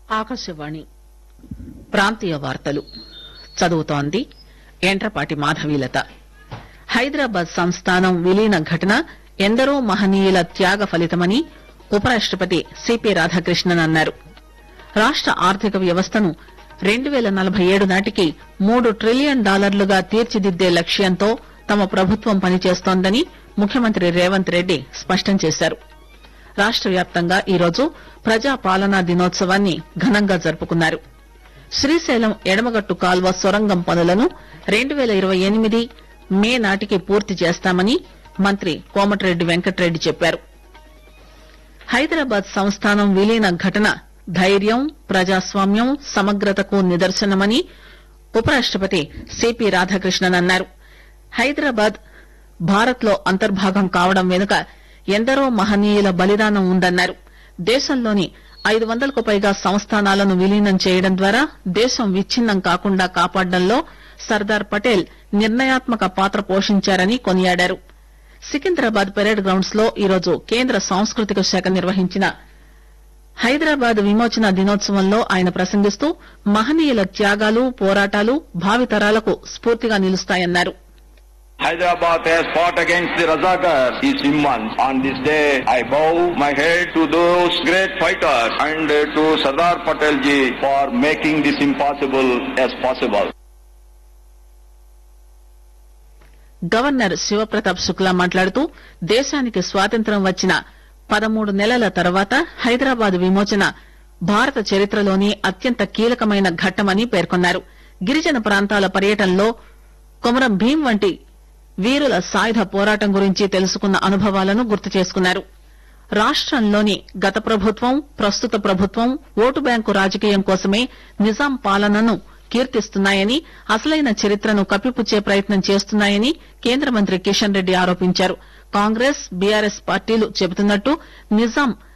ఆకాశవాణి ప్రాంతీయ వార్తలు చదువుతోంది ఎంట్రపాటి మాధవీలత హైదరాబాద్ సంస్థానం విలీన ఘటన ఎందరో మహనీయుల త్యాగ ఫలితమని ఉపరాష్టపతి సిపి రాధాకృష్ణన్ అన్నారు రాష్ట ఆర్థిక వ్యవస్థను రెండు పేల నలభై ఏడు నాటికి మూడు ట్రిలియన్ డాలర్లుగా తీర్చిదిద్దే లక్ష్యంతో తమ ప్రభుత్వం పనిచేస్తోందని ముఖ్యమంత్రి రేవంత్ రెడ్డి స్పష్టం చేశారు రాష్ట వ్యాప్తంగా ఈరోజు ప్రజా పాలనా దినోత్సవాన్ని ఘనంగా జరుపుకున్నారు శ్రీశైలం ఎడమగట్టు కాల్వ సొరంగం పనులను రెండు పేల ఇరవై ఎనిమిది మే నాటికి పూర్తి చేస్తామని మంత్రి కోమటిరెడ్డి వెంకటరెడ్డి చెప్పారు హైదరాబాద్ సంస్థానం విలీన ఘటన ధైర్యం ప్రజాస్వామ్యం సమగ్రతకు నిదర్శనమని ఉపరాష్టపతి సిపి రాధాకృష్ణన్ అన్నారు హైదరాబాద్ భారత్ లో అంతర్భాగం కావడం వెనుక ఎందరో మహనీయుల బలిదానం ఉందన్నారు దేశంలోని ఐదు వందలకు పైగా సంస్థానాలను విలీనం చేయడం ద్వారా దేశం విచ్ఛిన్నం కాకుండా కాపాడడంలో సర్దార్ పటేల్ నిర్ణయాత్మక పాత్ర పోషించారని కొనియాడారు సికింద్రాబాద్ పెరేడ్ గ్రౌండ్స్ లో ఈరోజు కేంద్ర సాంస్కృతిక శాఖ నిర్వహించిన హైదరాబాద్ విమోచన దినోత్సవంలో ఆయన ప్రసంగిస్తూ మహనీయుల త్యాగాలు పోరాటాలు భావితరాలకు స్ఫూర్తిగా నిలుస్తాయన్నారు Hyderabad has fought against the Razakar is human. On this day, I bow my head to those great fighters and to Sardar Patel ji for making this impossible as possible. Governor Shivpratap Shukla మాట్లాడుతూ దేశానికి స్వాతంత్ర్యం వచ్చిన పదమూడు నెలల తర్వాత హైదరాబాద్ విమోచన భారత చరిత్రలోని అత్యంత కీలకమైన ఘట్టమని పేర్కొన్నారు గిరిజన ప్రాంతాల పర్యటనలో కొమరం భీం వంటి వీరుల సాయుధ పోరాటం గురించి తెలుసుకున్న అనుభవాలను గుర్తు చేసుకున్నారు రాష్టంలోని గత ప్రభుత్వం ప్రస్తుత ప్రభుత్వం ఓటు బ్యాంకు రాజకీయం కోసమే నిజాం పాలనను కీర్తిస్తున్నాయని అసలైన చరిత్రను కప్పిపుచ్చే ప్రయత్నం చేస్తున్నాయని కేంద్ర మంత్రి కిషన్ రెడ్డి ఆరోపించారు కాంగ్రెస్ బీఆర్ఎస్ పార్టీలు చెబుతున్నట్టు నిజాం